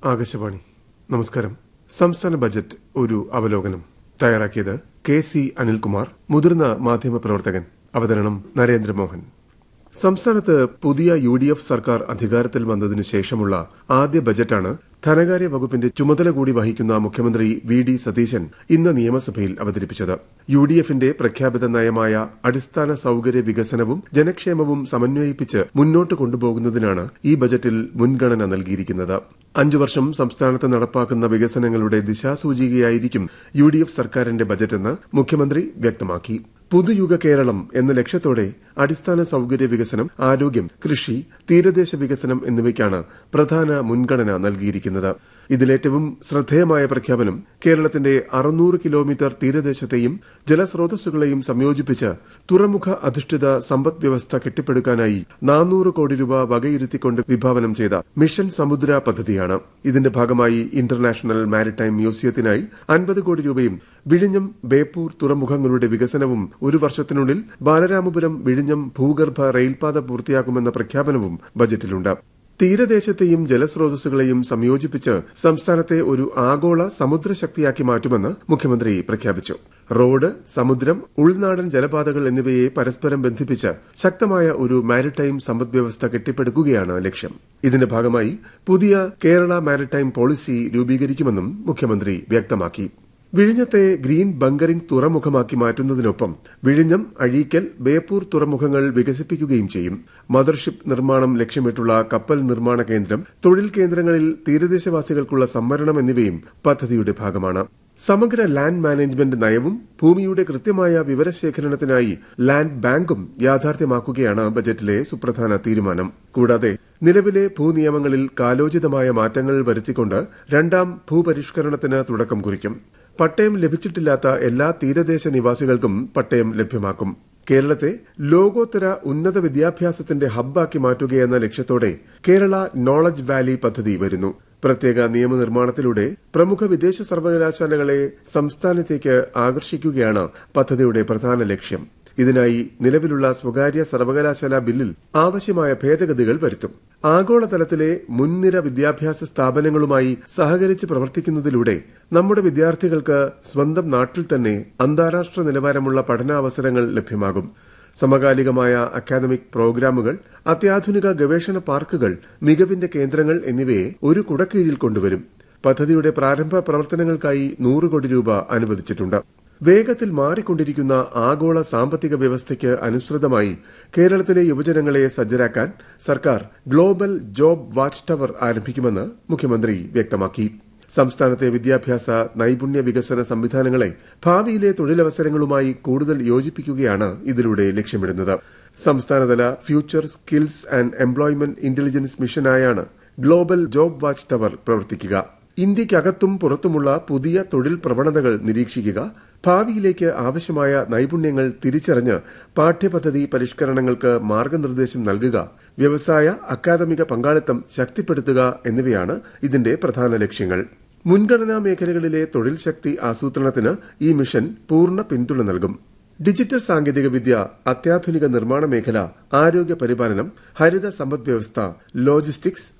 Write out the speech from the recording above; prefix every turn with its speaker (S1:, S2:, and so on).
S1: ആകാശവാണി നമസ്കാരം സംസ്ഥാന ബജറ്റ് ഒരു അവലോകനം തയ്യാറാക്കിയത് കെ സി അനിൽകുമാർ മുതിർന്ന മാധ്യമപ്രവർത്തകൻ അവതരണം നരേന്ദ്രമോഹൻ സംസ്ഥാനത്ത് പുതിയ യു ഡി എഫ് സർക്കാർ അധികാരത്തിൽ വന്നതിനു ശേഷമുള്ള ആദ്യ ബജറ്റാണ് ധനകാര്യ വകുപ്പിന്റെ ചുമതല കൂടി വഹിക്കുന്ന മുഖ്യമന്ത്രി വി ഡി സതീശൻ ഇന്ന് നിയമസഭയിൽ അവതരിപ്പിച്ചത് യു ഡി എഫിന്റെ പ്രഖ്യാപിത നയമായ അടിസ്ഥാന സൌകര്യ വികസനവും ജനക്ഷേമവും സമന്വയിപ്പിച്ച് മുന്നോട്ട് കൊണ്ടുപോകുന്നതിനാണ് ഈ ബജറ്റിൽ മുൻഗണന നൽകിയിരിക്കുന്നത് അഞ്ചു വർഷം സംസ്ഥാനത്ത് നടപ്പാക്കുന്ന വികസനങ്ങളുടെ ദിശാസൂചികയായിരിക്കും യു ഡി എഫ് സർക്കാരിന്റെ ബജറ്റെന്ന് മുഖ്യമന്ത്രി വ്യക്തമാക്കി പുതുയുഗ കേരളം എന്ന ലക്ഷ്യത്തോടെ അടിസ്ഥാന സൌകര്യ വികസനം ആരോഗ്യം കൃഷി തീരദേശ വികസനം എന്നിവയ്ക്കാണ് പ്രധാന മുൻഗണന നൽകിയിരിക്കുന്നത് ഇതിലേറ്റവും ശ്രദ്ധേയമായ പ്രഖ്യാപനം കേരളത്തിന്റെ അറുന്നൂറ് കിലോമീറ്റർ തീരദേശത്തെയും ജലസ്രോതസ്സുകളെയും സംയോജിപ്പിച്ച് തുറമുഖ അധിഷ്ഠിത സമ്പദ് വ്യവസ്ഥ കെട്ടിപ്പടുക്കാനായി നാനൂറ് കോടി രൂപ വകയിരുത്തിക്കൊണ്ട് വിഭാവനം ചെയ്ത മിഷൻ സമുദ്ര പദ്ധതിയാണ് ഇതിന്റെ ഭാഗമായി ഇന്റർനാഷണൽ മാരിടൈം മ്യൂസിയത്തിനായി അൻപത് കോടി രൂപയും വിഴിഞ്ഞം ബേപ്പൂർ തുറമുഖങ്ങളുടെ വികസനവും ഒരു വർഷത്തിനുള്ളിൽ ബാലരാമപുരം വിഴിഞ്ഞം ഭൂഗർഭ റെയിൽപാത പൂർത്തിയാക്കുമെന്ന പ്രഖ്യാപനവും ബജറ്റിലുണ്ട് തീരദേശത്തെയും ജലസ്രോതസ്സുകളെയും സംയോജിപ്പിച്ച് സംസ്ഥാനത്തെ ഒരു ആഗോള സമുദ്രശക്തിയാക്കി മാറ്റുമെന്ന് മുഖ്യമന്ത്രി പ്രഖ്യാപിച്ചു റോഡ് സമുദ്രം ഉൾനാടൻ ജലപാതകൾ എന്നിവയെ പരസ്പരം ബന്ധിപ്പിച്ച് ശക്തമായ ഒരു മാരിടൈം സമ്പദ്വ്യവസ്ഥ കെട്ടിപ്പടുക്കുകയാണ് ലക്ഷ്യം ഇതിന്റെ ഭാഗമായി പുതിയ കേരള മാരിടൈം പോളിസി രൂപീകരിക്കുമെന്നും മുഖ്യമന്ത്രി വ്യക്തമാക്കി വിഴിഞ്ഞത്തെ ഗ്രീൻ ബങ്കറിംഗ് തുറമുഖമാക്കി മാറ്റുന്നതിനൊപ്പം വിഴിഞ്ഞം അഴീക്കൽ ബേപ്പൂർ തുറമുഖങ്ങൾ വികസിപ്പിക്കുകയും ചെയ്യും മദർഷിപ്പ് നിർമ്മാണം ലക്ഷ്യമിട്ടുള്ള കപ്പൽ നിർമ്മാണ കേന്ദ്രം തൊഴിൽ കേന്ദ്രങ്ങളിൽ തീരദേശവാസികൾക്കുള്ള സംവരണം എന്നിവയും പദ്ധതിയുടെ ഭാഗമാണ് സമഗ്ര ലാൻഡ് മാനേജ്മെന്റ് നയവും ഭൂമിയുടെ കൃത്യമായ വിവരശേഖരണത്തിനായി ലാൻഡ് ബാങ്കും യാഥാർത്ഥ്യമാക്കുകയാണ് ബജറ്റിലെ സുപ്രധാന തീരുമാനം കൂടാതെ നിലവിലെ ഭൂനിയമങ്ങളിൽ കാലോചിതമായ മാറ്റങ്ങൾ വരുത്തിക്കൊണ്ട് രണ്ടാം ഭൂപരിഷ്കരണത്തിന് തുടക്കം കുറിക്കും പട്ടയം ലഭിച്ചിട്ടില്ലാത്ത എല്ലാ തീരദേശ നിവാസികൾക്കും പട്ടയം ലഭ്യമാക്കും കേരളത്തെ ലോകോത്തര ഉന്നത വിദ്യാഭ്യാസത്തിന്റെ ഹബ്ബാക്കി മാറ്റുകയെന്ന ലക്ഷ്യത്തോടെ കേരള നോളജ് വാലി പദ്ധതി വരുന്നു പ്രത്യേക നിയമനിർമ്മാണത്തിലൂടെ പ്രമുഖ വിദേശ സർവകലാശാലകളെ സംസ്ഥാനത്തേക്ക് ആകർഷിക്കുകയാണ് പദ്ധതിയുടെ പ്രധാന ലക്ഷ്യം ഇതിനായി നിലവിലുള്ള സ്വകാര്യ സർവകലാശാല ബില്ലിൽ ആവശ്യമായ ഭേദഗതികൾ വരുത്തും ആഗോളതലത്തിലെ മുൻനിര വിദ്യാഭ്യാസ സ്ഥാപനങ്ങളുമായി സഹകരിച്ച് പ്രവർത്തിക്കുന്നതിലൂടെ നമ്മുടെ വിദ്യാർത്ഥികൾക്ക് സ്വന്തം നാട്ടിൽ തന്നെ അന്താരാഷ്ട്ര നിലവാരമുള്ള പഠനാവസരങ്ങൾ ലഭ്യമാകും സമകാലികമായ അക്കാദമിക് പ്രോഗ്രാമുകൾ അത്യാധുനിക ഗവേഷണ പാർക്കുകൾ മികവിന്റെ കേന്ദ്രങ്ങൾ എന്നിവയെ ഒരു കുടക്കീഴിൽ കൊണ്ടുവരും പദ്ധതിയുടെ പ്രാരംഭ പ്രവർത്തനങ്ങൾക്കായി നൂറ് കോടി രൂപ അനുവദിച്ചിട്ടുണ്ട് വേഗത്തിൽ മാറിക്കൊണ്ടിരിക്കുന്ന ആഗോള സാമ്പത്തിക വ്യവസ്ഥയ്ക്ക് അനുസൃതമായി കേരളത്തിലെ യുവജനങ്ങളെ സജ്ജരാക്കാൻ സർക്കാർ ഗ്ലോബൽ ജോബ് വാച്ച് ടവർ ആരംഭിക്കുമെന്ന് മുഖ്യമന്ത്രി വ്യക്തമാക്കി സംസ്ഥാനത്തെ വിദ്യാഭ്യാസ നൈപുണ്യ വികസന സംവിധാനങ്ങളെ ഭാവിയിലെ തൊഴിലവസരങ്ങളുമായി കൂടുതൽ യോജിപ്പിക്കുകയാണ് ഇതിലൂടെ ലക്ഷ്യമിടുന്നത് സംസ്ഥാനതല future skills and employment intelligence മിഷനായാണ് ഗ്ലോബൽ ജോബ് വാച്ച് ടവർ പ്രവർത്തിക്കുക ഇന്ത്യയ്ക്കകത്തും പുറത്തുമുള്ള പുതിയ തൊഴിൽ പ്രവണതകൾ നിരീക്ഷിക്കുക ഭാവിയിലേക്ക് ആവശ്യമായ നൈപുണ്യങ്ങൾ തിരിച്ചറിഞ്ഞ് പാഠ്യപദ്ധതി പരിഷ്കരണങ്ങൾക്ക് മാർഗനിർദ്ദേശം നൽകുക വ്യവസായ അക്കാദമിക പങ്കാളിത്തം ശക്തിപ്പെടുത്തുക എന്നിവയാണ് ഇതിന്റെ പ്രധാന ലക്ഷ്യങ്ങൾ മുൻഗണനാ മേഖലകളിലെ തൊഴിൽ ശക്തി ആസൂത്രണത്തിന് ഈ മിഷൻ പൂർണ്ണ പിന്തുണ നൽകും ഡിജിറ്റൽ സാങ്കേതികവിദ്യ അത്യാധുനിക നിർമ്മാണ മേഖല ആരോഗ്യ പരിപാലനം ഹരിത സമ്പദ് വ്യവസ്ഥ ലോജിസ്റ്റിക്സ്